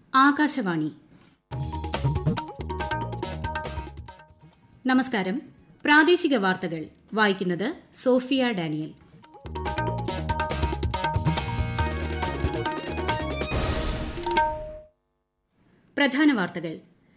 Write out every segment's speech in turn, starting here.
ആകാശവാണി നമസ്കാരം പ്രാദേശിക വാർത്തകൾ വായിക്കുന്നത് സോഫിയ ഡാനിയൽ പ്രധാന വാർത്തകൾ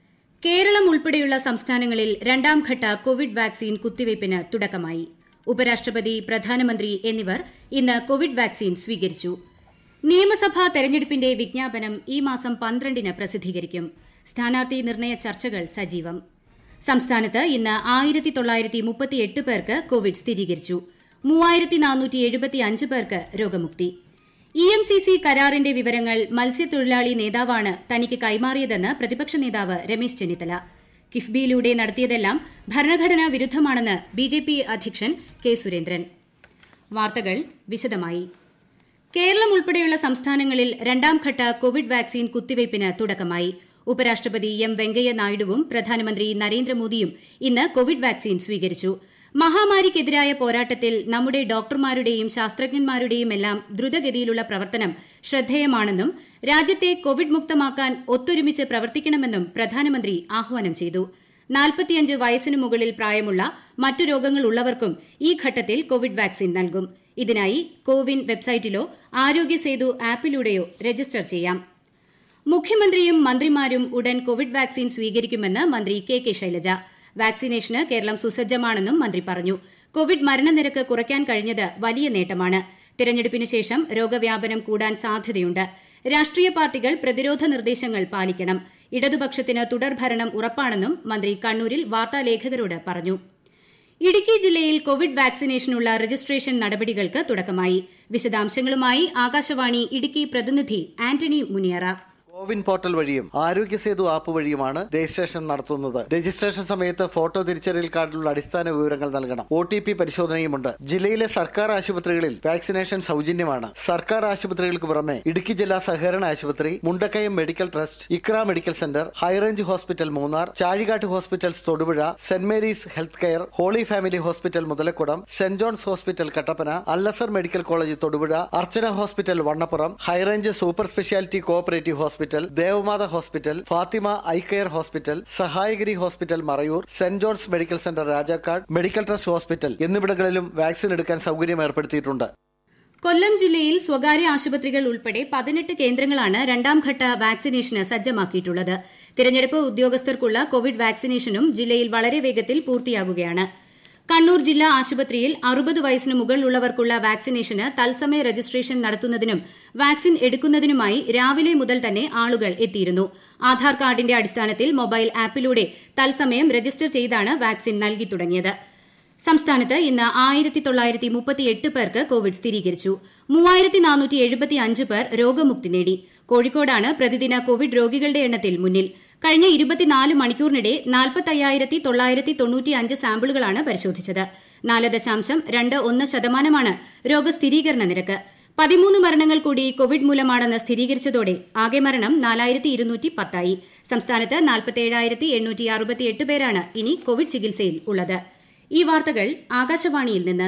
കേരളം ഉൾപ്പെടെയുള്ള സംസ്ഥാനങ്ങളിൽ രണ്ടാം ഘട്ട കോവിഡ് വാക്സിൻ കുത്തിവയ്പിന് തുടക്കമായി ഉപരാഷ്ട്രപതി പ്രധാനമന്ത്രി എന്നിവർ ഇന്ന് കോവിഡ് വാക്സിൻ സ്വീകരിച്ചു നിയമസഭാ തെരഞ്ഞെടുപ്പിന്റെ വിജ്ഞാപനം ഈ മാസം പന്ത്രണ്ടിന് പ്രസിദ്ധീകരിക്കും സ്ഥാനാർത്ഥി നിർണയ ചർച്ചകൾ സജീവം സംസ്ഥാനത്ത് ഇന്ന് ആയിരത്തി തൊള്ളായിരത്തി മുപ്പത്തിയെട്ട് പേർക്ക് കോവിഡ് സ്ഥിരീകരിച്ചു മൂവായിരത്തി നാനൂറ്റി എഴുപത്തിയഞ്ച് പേർക്ക് രോഗമുക്തി ഇ എം സി സി കരാറിന്റെ വിവരങ്ങൾ മത്സ്യത്തൊഴിലാളി നേതാവാണ് തനിക്ക് കൈമാറിയതെന്ന് പ്രതിപക്ഷ നേതാവ് രമേശ് ചെന്നിത്തല കിഫ്ബിയിലൂടെ നടത്തിയതെല്ലാം ഭരണഘടനാ വിരുദ്ധമാണെന്ന് ബി ജെ പി അധ്യക്ഷൻ കെ സുരേന്ദ്രൻ വാർത്തകൾ വിശദമായി കേരളം ഉൾപ്പെടെയുള്ള സംസ്ഥാനങ്ങളിൽ രണ്ടാം ഘട്ട കോവിഡ് വാക്സിൻ കുത്തിവയ്പിന് തുടക്കമായി ഉപരാഷ്ട്രപതി എം വെങ്കയ്യ നായിഡുവും പ്രധാനമന്ത്രി നരേന്ദ്രമോദിയും ഇന്ന് കോവിഡ് വാക്സിൻ സ്വീകരിച്ചു മഹാമാരിക്കെതിരായ പോരാട്ടത്തിൽ നമ്മുടെ ഡോക്ടർമാരുടെയും ശാസ്ത്രജ്ഞന്മാരുടെയും എല്ലാം ദ്രുതഗതിയിലുള്ള പ്രവർത്തനം ശ്രദ്ധേയമാണെന്നും രാജ്യത്തെ കോവിഡ് മുക്തമാക്കാൻ ഒത്തൊരുമിച്ച് പ്രവർത്തിക്കണമെന്നും പ്രധാനമന്ത്രി ആഹ്വാനം ചെയ്തു നാൽപ്പത്തിയഞ്ച് വയസ്സിനു മുകളിൽ പ്രായമുള്ള മറ്റു രോഗങ്ങളുള്ളവർക്കും ഈ ഘട്ടത്തിൽ കോവിഡ് വാക്സിൻ നൽകും ഇതിനായി കോവിൻ വെബ്സൈറ്റിലോ ആരോഗ്യ സേതു ആപ്പിലൂടെയോ രജിസ്റ്റർ ചെയ്യാം മുഖ്യമന്ത്രിയും മന്ത്രിമാരും ഉടൻ കോവിഡ് വാക്സിൻ സ്വീകരിക്കുമെന്ന് മന്ത്രി കെ കെ ശൈലജ വാക്സിനേഷന് കേരളം സുസജ്ജമാണെന്നും മന്ത്രി പറഞ്ഞു കോവിഡ് മരണനിരക്ക് കുറയ്ക്കാൻ കഴിഞ്ഞത് വലിയ നേട്ടമാണ് തിരഞ്ഞെടുപ്പിന് ശേഷം രോഗവ്യാപനം കൂടാൻ സാധ്യതയുണ്ട് രാഷ്ട്രീയ പാർട്ടികൾ പ്രതിരോധ നിർദ്ദേശങ്ങൾ പാലിക്കണം ഇടതുപക്ഷത്തിന് തുടർഭരണം ഉറപ്പാണെന്നും മന്ത്രി കണ്ണൂരിൽ വാർത്താലേഖകരോട് പറഞ്ഞു ഇടുക്കി ജില്ലയിൽ കോവിഡ് വാക്സിനേഷനുള്ള രജിസ്ട്രേഷൻ നടപടികൾക്ക് തുടക്കമായി വിശദാംശങ്ങളുമായി ആകാശവാണി ഇടുക്കി പ്രതിനിധി ആന്റണി മുനിയറ കോവിൻ പോർട്ടൽ വഴിയും ആരോഗ്യ സേതു ആപ്പ് വഴിയുമാണ് രജിസ്ട്രേഷൻ നടത്തുന്നത് രജിസ്ട്രേഷൻ സമയത്ത് ഫോട്ടോ തിരിച്ചറിയൽ കാർഡിലുള്ള അടിസ്ഥാന വിവരങ്ങൾ നൽകണം ഒ ടി പി പരിശോധനയുമുണ്ട് ജില്ലയിലെ സർക്കാർ ആശുപത്രികളിൽ വാക്സിനേഷൻ സൗജന്യമാണ് സർക്കാർ ആശുപത്രികൾക്ക് പുറമെ ഇടുക്കി ജില്ലാ സഹകരണ ആശുപത്രി Mundakayam medical trust Iqra medical centre high range hospital Munnar Chazhikattu hospitals Thodupuzha saint Mary's health care holy family hospital Muthalakodam saint John's hospital Kattappana Al Azhar medical college Thodupuzha Archana hospital Vannappuram high range super speciality cooperative hospital Devamatha hospital Fathima eye care hospital Sahayagiri hospital Marayoor saint John's medical centre Rajakkad medical trust hospital എന്നിവിടങ്ങളിലും vaccine എടുക്കാൻ സൗകര്യം ഏർപ്പെടുത്തിയിട്ടുണ്ട് കൊല്ലം ജില്ലയിൽ സ്വകാര്യ ആശുപത്രികൾ ഉൾപ്പെടെ പതിനെട്ട് കേന്ദ്രങ്ങളാണ് രണ്ടാം ഘട്ട വാക്സിനേഷന് സജ്ജമാക്കിയിട്ടുള്ളത് തിരഞ്ഞെടുപ്പ് ഉദ്യോഗസ്ഥർക്കുള്ള കോവിഡ് വാക്സിനേഷനും ജില്ലയിൽ വളരെ വേഗത്തിൽ പൂർത്തിയാകുകയാണ് കണ്ണൂർ ജില്ലാ ആശുപത്രിയിൽ അറുപത് വയസ്സിന് മുകളിലുള്ളവർക്കുള്ള വാക്സിനേഷന് തത്സമയ രജിസ്ട്രേഷൻ നടത്തുന്നതിനും വാക്സിൻ എടുക്കുന്നതിനുമായി രാവിലെ മുതൽ തന്നെ ആളുകൾ എത്തിയിരുന്നു ആധാർ കാർഡിന്റെ അടിസ്ഥാനത്തിൽ മൊബൈൽ ആപ്പിലൂടെ തത്സമയം രജിസ്റ്റർ ചെയ്താണ് വാക്സിൻ നൽകി തുടങ്ങിയത് സംസ്ഥാനത്ത് ഇന്ന് ആയിരത്തി തൊള്ളായിരത്തി മുപ്പത്തിയെട്ട് പേർക്ക് കോവിഡ് സ്ഥിരീകരിച്ചു മൂവായിരത്തി നാനൂറ്റി എഴുപത്തി അഞ്ച് പേർ രോഗമുക്തി നേടി കോഴിക്കോടാണ് പ്രതിദിന കോവിഡ് രോഗികളുടെ എണ്ണത്തിൽ മുന്നിൽ കഴിഞ്ഞ ഇരുപത്തിനാല് മണിക്കൂറിനിടെ നാൽപ്പത്തയ്യായിരത്തി തൊള്ളായിരത്തി തൊണ്ണൂറ്റിയഞ്ച് സാമ്പിളുകളാണ് പരിശോധിച്ചത് നാല് ദശാംശം രണ്ട് ഒന്ന് ശതമാനമാണ് രോഗസ്ഥിരീകരണ നിരക്ക് പതിമൂന്ന് മരണങ്ങൾ കൂടി കോവിഡ് മൂലമാണെന്ന് സ്ഥിരീകരിച്ചതോടെ ആകെ മരണം നാലായിരത്തി ഇരുന്നൂറ്റി പത്തായി സംസ്ഥാനത്ത് നാൽപ്പത്തേഴായിരത്തി എണ്ണൂറ്റി അറുപത്തിയെട്ട് പേരാണ് ഇനി കോവിഡ് ചികിത്സയിൽ ഉള്ളത് ഈ വാർത്തകൾ ആകാശവാണിയിൽ നിന്ന്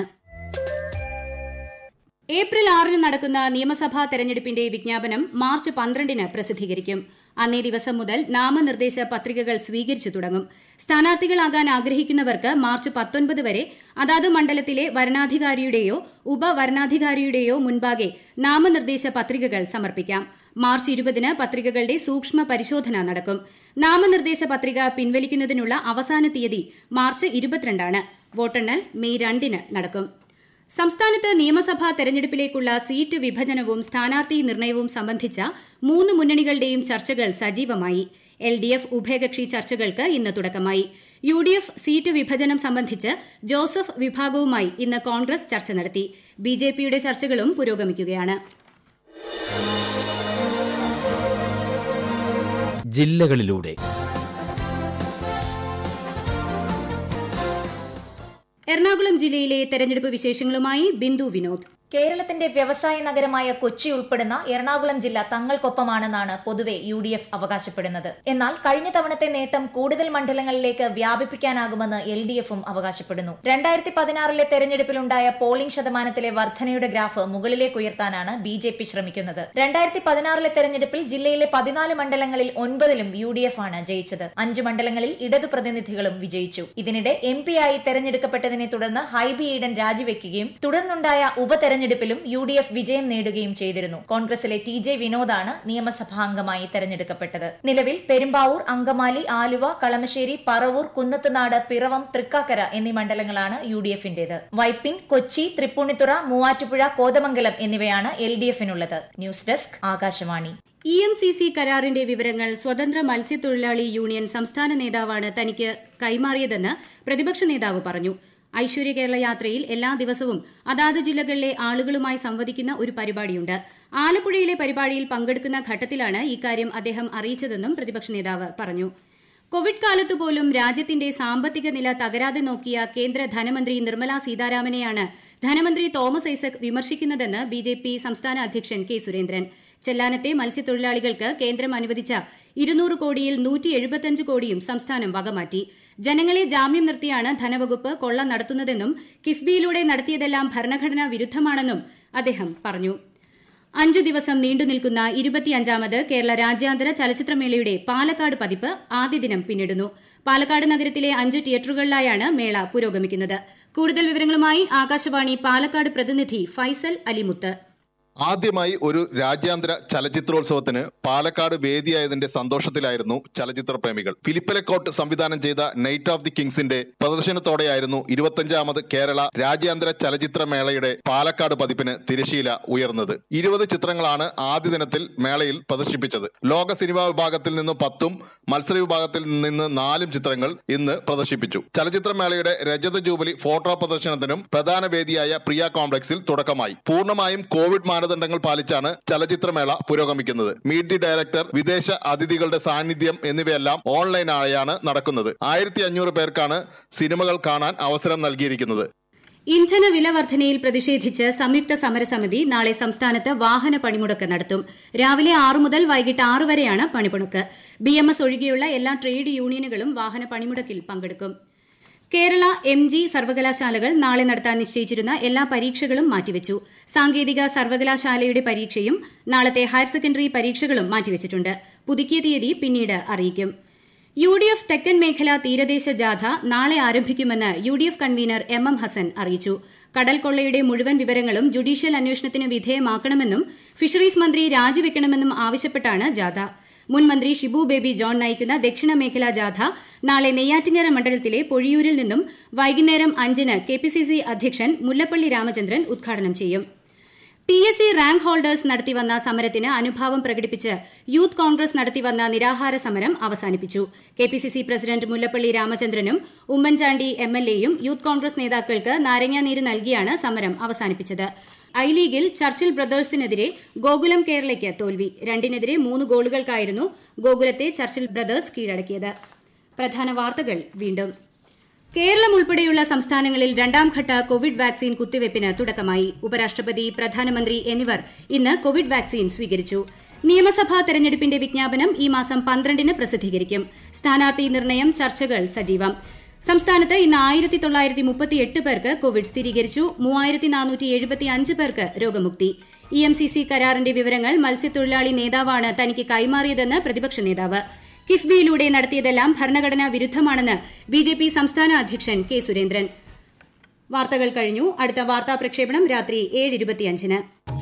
ഏപ്രിൽ ആറിന് നടക്കുന്ന നിയമസഭാ തെരഞ്ഞെടുപ്പിന്റെ വിജ്ഞാപനം മാർച്ച് പന്ത്രണ്ടിന് പ്രസിദ്ധീകരിക്കും അന്നേ ദിവസം മുതൽ നാമനിർദ്ദേശ പത്രികകൾ സ്വീകരിച്ചു തുടങ്ങും സ്ഥാനാർത്ഥികളാകാൻ ആഗ്രഹിക്കുന്നവർക്ക് മാർച്ച് പത്തൊൻപത് വരെ അതാത് മണ്ഡലത്തിലെ വരണാധികാരിയുടെയോ ഉപവരണാധികാരിയുടെയോ മുൻപാകെ നാമനിർദ്ദേശ പത്രികകൾ സമർപ്പിക്കാം മാർച്ച് ഇരുപതിന് പത്രികകളുടെ സൂക്ഷ്മ പരിശോധന നടക്കും നാമനിർദ്ദേശ പത്രിക പിൻവലിക്കുന്നതിനുള്ള അവസാന തീയതി മാർച്ച് ഇരുപത്തിരണ്ടാണ് വോട്ടെണ്ണൽ മെയ് രണ്ടിന് നടക്കും സംസ്ഥാനത്ത് നിയമസഭാ തെരഞ്ഞെടുപ്പിലേക്കുള്ള സീറ്റ് വിഭജനവും സ്ഥാനാർത്ഥി നിർണയവും സംബന്ധിച്ച മൂന്ന് മുന്നണികളുടെയും ചർച്ചകൾ സജീവമായി എൽ ഡി എഫ് ഉഭയകക്ഷി ചർച്ചകൾക്ക് ഇന്ന് തുടക്കമായി യു ഡി എഫ് സീറ്റ് വിഭജനം സംബന്ധിച്ച് ജോസഫ് വിഭാഗവുമായി ഇന്ന് കോൺഗ്രസ് ചർച്ച നടത്തി ബി ജെ പിയുടെ ചർച്ചകളും പുരോഗമിക്കുകയാണ് ജില്ലകളിലൂടെ എറണാകുളം ജില്ലയിലെ തെരഞ്ഞെടുപ്പ് വിശേഷങ്ങളുമായി ബിന്ദു വിനോദ് കേരളത്തിന്റെ വ്യവസായ നഗരമായ കൊച്ചി ഉൾപ്പെടുന്ന എറണാകുളം ജില്ല തങ്ങൾക്കൊപ്പമാണെന്നാണ് പൊതുവെ യു ഡി എഫ് അവകാശപ്പെടുന്നത് എന്നാൽ കഴിഞ്ഞ തവണത്തെ നേട്ടം കൂടുതൽ മണ്ഡലങ്ങളിലേക്ക് വ്യാപിപ്പിക്കാനാകുമെന്ന് എൽ ഡി എഫും അവകാശപ്പെടുന്നു രണ്ടായിരത്തി പതിനാറിലെ തെരഞ്ഞെടുപ്പിലുണ്ടായ പോളിംഗ് ശതമാനത്തിലെ വർധനയുടെ ഗ്രാഫ് മുകളിലേക്ക് ഉയർത്താനാണ് ബി ജെ പി ശ്രമിക്കുന്നത് രണ്ടായിരത്തി പതിനാറിലെ തെരഞ്ഞെടുപ്പിൽ ജില്ലയിലെ പതിനാല് മണ്ഡലങ്ങളിൽ ഒൻപതിലും യു ഡി എഫ് ആണ് ജയിച്ചത് അഞ്ച് മണ്ഡലങ്ങളിൽ ഇടതു പ്രതിനിധികളും വിജയിച്ചു ഇതിനിടെ എം പി ആയി തെരഞ്ഞെടുക്കപ്പെട്ടതിനെ തുടർന്ന് ഹൈബി ഈഡൻ രാജിവെക്കുകയും തുടർന്നുണ്ടായ ഉപതെരഞ്ഞെടുപ്പിലും യു ഡി എഫ് വിജയം നേടുകയും ചെയ്തിരുന്നു കോൺഗ്രസിലെ ടി ജെ വിനോദാണ് നിയമസഭാംഗമായി തെരഞ്ഞെടുക്കപ്പെട്ടത് നിലവിൽ പെരുമ്പാവൂർ അങ്കമാലി ആലുവ കളമശ്ശേരി പറവൂർ കുന്നത്തുനാട് പിറവം തൃക്കാക്കര എന്നീ മണ്ഡലങ്ങളാണ് യു ഡി എഫിന്റേത് വൈപ്പിൻ കൊച്ചി തൃപ്പൂണിത്തുറ മൂവാറ്റുപുഴ കോതമംഗലം എന്നിവയാണ് എൽ ഡി എഫിനുള്ളത് news desk Akashvani E M C C കരാറിന്റെ വിവരങ്ങൾ സ്വതന്ത്ര മത്സ്യത്തൊഴിലാളി യൂണിയൻ സംസ്ഥാന നേതാവാണ് തനിക്ക് കൈമാറിയതെന്ന് പ്രതിപക്ഷ നേതാവ് പറഞ്ഞു ഐശ്വര്യ കേരള യാത്രയിൽ എല്ലാ ദിവസവും അതാത് ജില്ലകളിലെ ആളുകളുമായി സംവദിക്കുന്ന ഒരു പരിപാടിയുണ്ട് ആലപ്പുഴയിലെ പരിപാടിയിൽ പങ്കെടുക്കുന്ന ഘട്ടത്തിലാണ് ഇക്കാര്യം അദ്ദേഹം അറിയിച്ചതെന്നും പ്രതിപക്ഷ നേതാവ് പറഞ്ഞു കോവിഡ് കാലത്ത് പോലും രാജ്യത്തിന്റെ സാമ്പത്തിക നില തകരാതെ നോക്കിയ കേന്ദ്ര ധനമന്ത്രി നിർമ്മല സീതാരാമനെയാണ് ധനമന്ത്രി തോമസ് ഐസക് വിമർശിക്കുന്നതെന്ന് ബി ജെ പി സംസ്ഥാന അധ്യക്ഷൻ കെ സുരേന്ദ്രൻ ചെല്ലാനത്തെ മത്സ്യത്തൊഴിലാളികൾക്ക് കേന്ദ്രം അനുവദിച്ച ഇരുന്നൂറ് കോടിയിൽ നൂറ്റി എഴുപത്തിയഞ്ച് കോടിയും സംസ്ഥാനം വകമാറ്റി ജനങ്ങളെ ജാമ്യം നിർത്തിയാണ് ധനവകുപ്പ് കൊള്ള നടത്തുന്നതെന്നും കിഫ്ബിയിലൂടെ നടത്തിയതെല്ലാം ഭരണഘടനാ വിരുദ്ധമാണെന്നും അദ്ദേഹം പറഞ്ഞു അഞ്ചു ദിവസം നീണ്ടുനിൽക്കുന്ന ഇരുപത്തിയഞ്ചാമത് കേരള രാജ്യാന്തര ചലച്ചിത്രമേളയുടെ പാലക്കാട് പതിപ്പ് ആദ്യ ദിനം പിന്നിടുന്നു പാലക്കാട് നഗരത്തിലെ അഞ്ച് തിയേറ്ററുകളിലായാണ് മേള പുരോഗമിക്കുന്നത് കൂടുതൽ വിവരങ്ങളുമായി ആകാശവാണി പാലക്കാട് പ്രതിനിധി ഫൈസൽ അലിമുത്ത് ആദ്യമായി ഒരു രാജ്യാന്തര ചലച്ചിത്രോത്സവത്തിന് പാലക്കാട് വേദിയായതിന്റെ സന്തോഷത്തിലായിരുന്നു ചലച്ചിത്ര പ്രേമികൾ ഫിലിപ്പലക്കോട്ട് സംവിധാനം ചെയ്ത നൈറ്റ് ഓഫ് ദി കിങ്സിന്റെ പ്രദർശനത്തോടെയായിരുന്നു ഇരുപത്തഞ്ചാമത് കേരള രാജ്യാന്തര ചലച്ചിത്ര മേളയുടെ പാലക്കാട് പതിപ്പിന് തിരശീല ഉയർന്നത് ഇരുപത് ചിത്രങ്ങളാണ് ആദ്യ ദിനത്തിൽ മേളയിൽ പ്രദർശിപ്പിച്ചത് ലോക സിനിമാ വിഭാഗത്തിൽ നിന്ന് പത്തും മത്സര വിഭാഗത്തിൽ നിന്ന് നാലും ചിത്രങ്ങൾ ഇന്ന് പ്രദർശിപ്പിച്ചു ചലച്ചിത്രമേളയുടെ രജത ജൂബിലി ഫോട്ടോ പ്രദർശനത്തിനും പ്രധാന വേദിയായ പ്രിയ കോംപ്ലക്സിൽ തുടക്കമായി പൂർണ്ണമായും കോവിഡ് മാനദണ്ഡങ്ങൾ പാലിച്ചാണ് ചലച്ചിത്രമേള പുരോഗമിക്കുന്നത് മീറ്റ് ദി ഡയറക്ടർ വിദേശ അതിഥികളുടെ സാന്നിധ്യം എന്നിവയെല്ലാം ഓൺലൈനായാണ് നടക്കുന്നത് ആയിരത്തി അഞ്ഞൂറ് പേർക്കാണ് സിനിമകൾ കാണാൻ അവസരം നൽകിയിരിക്കുന്നത് ഇന്ധന വില വർധനയിൽ പ്രതിഷേധിച്ച് സംയുക്ത സമരസമിതി നാളെ സംസ്ഥാനത്ത് വാഹന പണിമുടക്ക് നടത്തും രാവിലെ ആറു മുതൽ വൈകിട്ട് ആറ് വരെയാണ് പണിമുടക്ക് ബി എം എസ് ഒഴികെയുള്ള എല്ലാ ട്രേഡ് യൂണിയനുകളും വാഹന പണിമുടക്കിൽ പങ്കെടുക്കും കേരള എം ജി സർവകലാശാലകൾ നാളെ നടത്താൻ നിശ്ചയിച്ചിരുന്ന എല്ലാ പരീക്ഷകളും മാറ്റിവെച്ചു സാങ്കേതിക സർവകലാശാലയുടെ പരീക്ഷയും നാളത്തെ ഹയർ സെക്കൻഡറി പരീക്ഷകളും മാറ്റിവെച്ചിട്ടുണ്ട് പുതുക്കിയ തീയതി പിന്നീട് അറിയിക്കും യു ഡി എഫ് തെക്കൻ മേഖല തീരദേശ ജാഥ നാളെ ആരംഭിക്കുമെന്ന് U D F convener M M Hassan അറിയിച്ചു കടൽ കൊള്ളയുടെ മുഴുവൻ വിവരങ്ങളും ജുഡീഷ്യൽ അന്വേഷണത്തിന് വിധേയമാക്കണമെന്നും ഫിഷറീസ് മന്ത്രി രാജിവെക്കണമെന്നും ആവശ്യപ്പെട്ടാണ് ജാഥ മുൻ മന്ത്രി ഷിബു ബേബി ജോൺ നയിക്കുന്ന ദക്ഷിണ മേഖലാ ജാഥ നാളെ നെയ്യാറ്റിങ്കര മണ്ഡലത്തിലെ പൊഴിയൂരിൽ നിന്നും വൈകുന്നേരം അഞ്ചിന് കെ പി സി സി അധ്യക്ഷൻ മുല്ലപ്പള്ളി രാമചന്ദ്രൻ ഉദ്ഘാടനം ചെയ്യും P S C rank holders നടത്തിവന്ന സമരത്തിന് അനുഭാവം പ്രകടിപ്പിച്ച് യൂത്ത് കോൺഗ്രസ് നടത്തിവന്ന നിരാഹാര സമരം അവസാനിപ്പിച്ചു K P C C president Mullappally രാമചന്ദ്രനും ഉമ്മൻചാണ്ടി എം എൽ എയും യൂത്ത് കോൺഗ്രസ് നേതാക്കൾക്ക് നാരങ്ങാനീര് നൽകിയാണ് സമരം അവസാനിപ്പിച്ചത് ഐ ലീഗിൽ ചർച്ചിൽ ബ്രദേഴ്സിനെതിരെ ഗോകുലം കേരളയ്ക്ക് തോൽവി രണ്ടിനെതിരെ മൂന്ന് ഗോളുകൾക്കായിരുന്നു ഗോകുലത്തെ ചർച്ചിൽ ബ്രദേഴ്സ് കീഴടക്കിയത് പ്രധാന വാർത്തകൾ വീണ്ടും കേരളം ഉൾപ്പെടെയുള്ള സംസ്ഥാനങ്ങളിൽ രണ്ടാംഘട്ട കോവിഡ് വാക്സിൻ കുത്തിവയ്പ്പിന് തുടക്കമായി ഉപരാഷ്ട്രപതി പ്രധാനമന്ത്രി എന്നിവർ ഇന്ന് കോവിഡ് വാക്സിൻ സ്വീകരിച്ചു നിയമസഭാ തെരഞ്ഞെടുപ്പിന്റെ വിജ്ഞാപനം ഈ മാസം പന്ത്രണ്ടിന് പ്രസിദ്ധീകരിക്കും സ്ഥാനാർത്ഥി നിർണയം ചർച്ചകൾ സജീവം സംസ്ഥാനത്ത് ഇന്ന് ആയിരത്തി തൊള്ളായിരത്തി മുപ്പത്തിയെട്ട് പേർക്ക് കോവിഡ് സ്ഥിരീകരിച്ചു മൂവായിരത്തി നാനൂറ്റി എഴുപത്തി അഞ്ച് പേർക്ക് രോഗമുക്തി ഇ എം സി സി കരാറിന്റെ വിവരങ്ങൾ മത്സ്യത്തൊഴിലാളി നേതാവാണ് തനിക്ക് കൈമാറിയതെന്ന് പ്രതിപക്ഷ നേതാവ് കിഫ്ബിയിലൂടെ നടത്തിയതെല്ലാം ഭരണഘടനാ വിരുദ്ധമാണെന്ന് ബി ജെ പി സംസ്ഥാന അധ്യക്ഷൻ കെ സുരേന്ദ്രൻ വാർത്തകൾ കഴിഞ്ഞു അടുത്ത വാർത്താ പ്രക്ഷേപണം രാത്രി ഏഴ് ഇരുപത്തിയഞ്ചിന്